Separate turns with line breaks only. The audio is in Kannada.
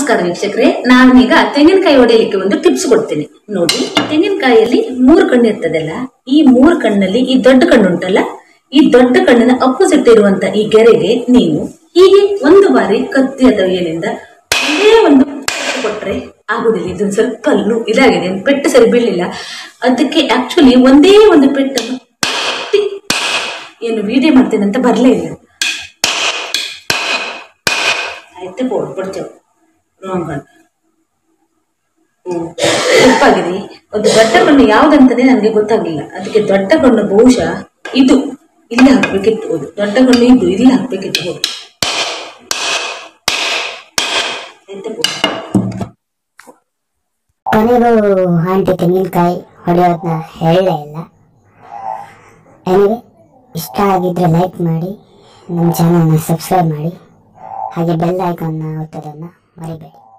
ನಮಸ್ಕಾರ ವೀಕ್ಷಕರೇ ನಾನೀಗ ತೆಂಗಿನಕಾಯಿ ಹೊಡೆಯಲಿಕ್ಕೆ ಒಂದು ಟಿಪ್ಸ್ ಕೊಡ್ತೀನಿ ನೋಡಿ ತೆಂಗಿನಕಾಯಿಯಲ್ಲಿ ಮೂರು ಕಣ್ಣು ಇರ್ತದಲ್ಲ ಈ ಮೂರು ಕಣ್ಣಲ್ಲಿ ಈ ದೊಡ್ಡ ಕಣ್ಣು ಉಂಟಲ್ಲ ಈ ದೊಡ್ಡ ಕಣ್ಣಿನ ಅಪೋಸಿಟ್ ಇರುವಂತ ಈ ಗೆರೆಗೆ ನೀವು ಹೀಗೆ ಒಂದು ಬಾರಿ ಕತ್ತಿ ಅಥವಾ ಏನಿಂದ ಒಂದೇ ಒಂದು ಪೆಟ್ಟು ಕೊಟ್ರೆ ಆಗುದಿಲ್ಲ ಇದು ಸ್ವಲ್ಪ ಕಲ್ಲು ಇದಾಗಿದೆ ಪೆಟ್ಟು ಸರಿ ಬೀಳಿಲ್ಲ ಅದಕ್ಕೆ ಆಕ್ಚುಲಿ ಒಂದೇ ಒಂದು ಪೆಟ್ಟನ್ನು ಟಿಕ್ ಏನು ವಿಡಿಯೋ ಮಾಡ್ತೇನೆ ಅಂತ ಬರಲೇ ಇಲ್ಲ ಆಯ್ತು ಬೋರ್ಡ್ ಕೊಡ್ತೇವೆ ರಾಂಗ್ ಕಣ್ಣು ಹ್ಮ್. ತಪ್ಪಾಗಿದೆ ಒಂದು ದೊಡ್ಡ ಕಣ್ಣು ಯಾವ್ದಂತಾನೆ ನನಗೆ ಗೊತ್ತಾಗ್ಲಿಲ್ಲ ಅದಕ್ಕೆ ದೊಡ್ಡ ಕಣ್ಣು ಬಹುಶಃ ಇದು ಇಲ್ಲಿ ಹಾಕ್ಬೇಕಿತ್ತು ಹೌದು ದೊಡ್ಡ ಕಣ್ಣು ಇದು ಇಲ್ಲಿ ಹಾಕ್ಬೇಕಿತ್ತು ಹೌದು ಆಯ್ತು ಬೋರ್ಡ್.
ಕೊನೆಗೂ ಆಂಟಿ ತೆಂಗಿನಕಾಯಿ ಹೊಡೆಯೋದನ್ನ ಹೇಳಲೇ ಇಲ್ಲ ಎನಿವೆ ಇಷ್ಟ ಆಗಿದ್ರೆ ಲೈಕ್ ಮಾಡಿ ನಮ್ಮ ಚಾನಲ್ನ ಸಬ್ಸ್ಕ್ರೈಬ್ ಮಾಡಿ ಹಾಗೆ ಬೆಲ್ ಐಕಾನ್ನ ಒತ್ತೋದನ್ನು ಮರಿಬೇಡಿ